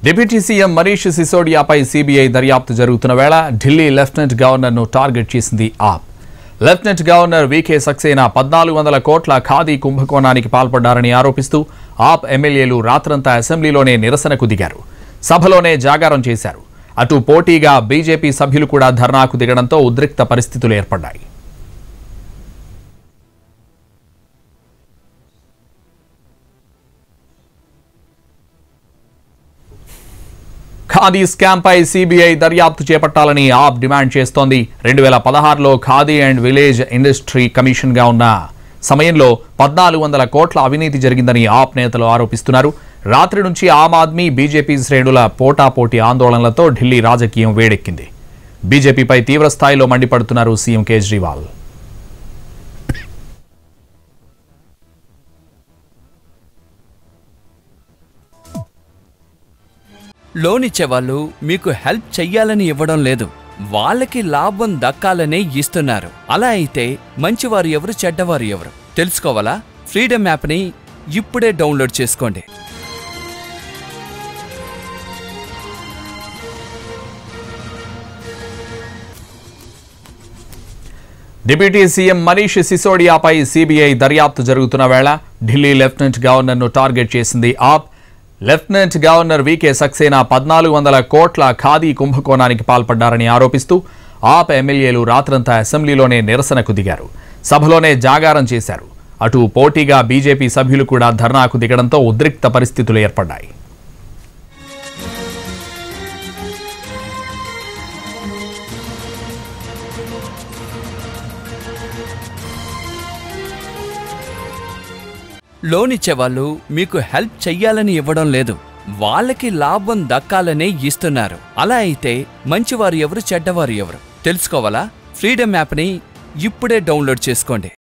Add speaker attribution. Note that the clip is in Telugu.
Speaker 1: డిప్యూటీ సీఎం మనీష్ సిసోడియాపై సీబీఐ దర్యాప్తు జరుగుతున్న వేళ ఢిల్లీ లెఫ్టినెంట్ గవర్నర్ను టార్గెట్ చేసింది ఆప్ లెఫ్టినెంట్ గవర్నర్ వీకే సక్సేనా పద్నాలుగు వందల కోట్ల ఖాదీ కుంభకోణానికి పాల్పడ్డారని ఆరోపిస్తూ ఆప్ ఎమ్మెల్యేలు రాత్రంతా అసెంబ్లీలోనే నిరసనకు దిగారు సభలోనే జాగారం చేశారు అటు పోటీగా బీజేపీ సభ్యులు కూడా ధర్నాకు దిగడంతో ఉద్రిక్త పరిస్థితులు ఏర్పడ్డాయి ఖాదీ స్కామ్పై సీబీఐ దర్యాప్తు చేపట్టాలని ఆప్ డిమాండ్ చేస్తోంది రెండు వేల పదహారులో ఖాదీ అండ్ విలేజ్ ఇండస్ట్రీ కమిషన్గా ఉన్న సమయంలో పద్నాలుగు వందల కోట్ల అవినీతి జరిగిందని ఆప్ నేతలు ఆరోపిస్తున్నారు రాత్రి నుంచి ఆమ్ ఆద్మీ బీజేపీ శ్రేణుల పోటాపోటీ ఆందోళనలతో ఢిల్లీ రాజకీయం వేడెక్కింది బీజేపీపై తీవ్ర స్థాయిలో మండిపడుతున్నారు సీఎం కేజ్రీవాల్
Speaker 2: లోన్ ఇచ్చేవాళ్ళు మీకు హెల్ప్ చెయ్యాలని ఇవ్వడం లేదు వాళ్ళకి లాభం దక్కాలనే ఇస్తున్నారు అలా అయితే మంచివారు ఎవరు చెడ్డవారు ఎవరు తెలుసుకోవాలా ఫ్రీడమ్ యాప్ని ఇప్పుడే డౌన్లోడ్ చేసుకోండి
Speaker 1: డిప్యూటీ సీఎం మనీష్ సిసోడియాపై సీబీఐ దర్యాప్తు జరుగుతున్న వేళ ఢిల్లీ లెఫ్టినెంట్ గవర్నర్ను టార్గెట్ చేసింది ఆప్ లెఫ్టినెంట్ గవర్నర్ వీకే సక్సేనా పద్నాలుగు వందల కోట్ల ఖాదీ కుంభకోణానికి పాల్పడ్డారని ఆరోపిస్తూ ఆప్ ఎమ్మెల్యేలు రాత్రంతా అసెంబ్లీలోనే నిరసనకు దిగారు సభలోనే జాగారం చేశారు అటు పోటీగా బీజేపీ సభ్యులు కూడా ధర్నాకు దిగడంతో ఉద్రిక్త పరిస్థితులు ఏర్పడ్డాయి
Speaker 2: లోన్ ఇచ్చేవాళ్ళు మీకు హెల్ప్ చెయ్యాలని ఇవ్వడం లేదు వాళ్ళకి లాభం దక్కాలనే ఇస్తున్నారు అలా అయితే మంచివారు ఎవరు చెడ్డవారు ఎవరు తెలుసుకోవాలా ఫ్రీడమ్ యాప్ని ఇప్పుడే డౌన్లోడ్ చేసుకోండి